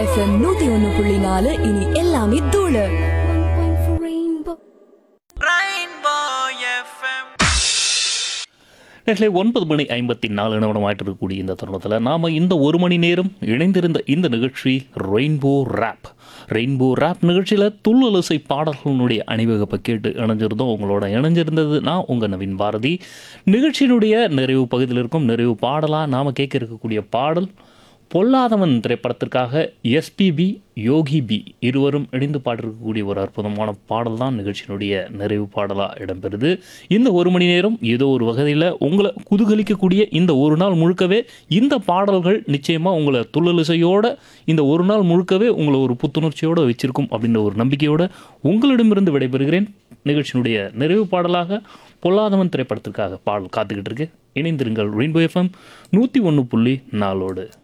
FM நூத்தி ஒன்னு புள்ளி நாலு இனி எல்லாமே தூளு நேற்று ஒன்பது மணி ஐம்பத்தி நாலு நிமிடமாயிட்டு இருக்கக்கூடிய இந்த தருணத்தில் நாம் இந்த ஒரு மணி நேரம் இணைந்திருந்த இந்த நிகழ்ச்சி ரெயின்போ ரேப் ரெயின்போ ரேப் நிகழ்ச்சியில் துள்ளலிசை பாடல்களுடைய அணிவகுப்பை கேட்டு இணைஞ்சிருந்தோம் உங்களோட இணைஞ்சிருந்தது நான் உங்கள் நவீன் பாரதி நிகழ்ச்சியினுடைய நிறைவு பகுதியில் இருக்கும் நிறைவு பாடலாக நாம் கேட்க இருக்கக்கூடிய பாடல் பொல்லாதவன் திரைப்படத்திற்காக எஸ்பிபி யோகி பி இருவரும் இணைந்து பாடிருக்கக்கூடிய ஒரு அற்புதமான பாடல் தான் நிகழ்ச்சியினுடைய நிறைவு பாடலாக இடம்பெறுது இந்த ஒரு மணி நேரம் ஏதோ ஒரு வகையில் உங்களை குதூகலிக்கக்கூடிய இந்த ஒரு நாள் முழுக்கவே இந்த பாடல்கள் நிச்சயமாக உங்களை துள்ளலிசையோட இந்த ஒரு நாள் முழுக்கவே உங்களை ஒரு புத்துணர்ச்சியோடு வச்சிருக்கும் அப்படின்ற ஒரு நம்பிக்கையோடு உங்களிடமிருந்து விடைபெறுகிறேன் நிகழ்ச்சியினுடைய நிறைவு பாடலாக பொல்லாதவன் திரைப்படத்திற்காக பாடல் காத்துக்கிட்டு இருக்கு இணைந்திருங்கள் ரெயின்போ எஃப்எம் நூற்றி ஒன்று புள்ளி நாலோடு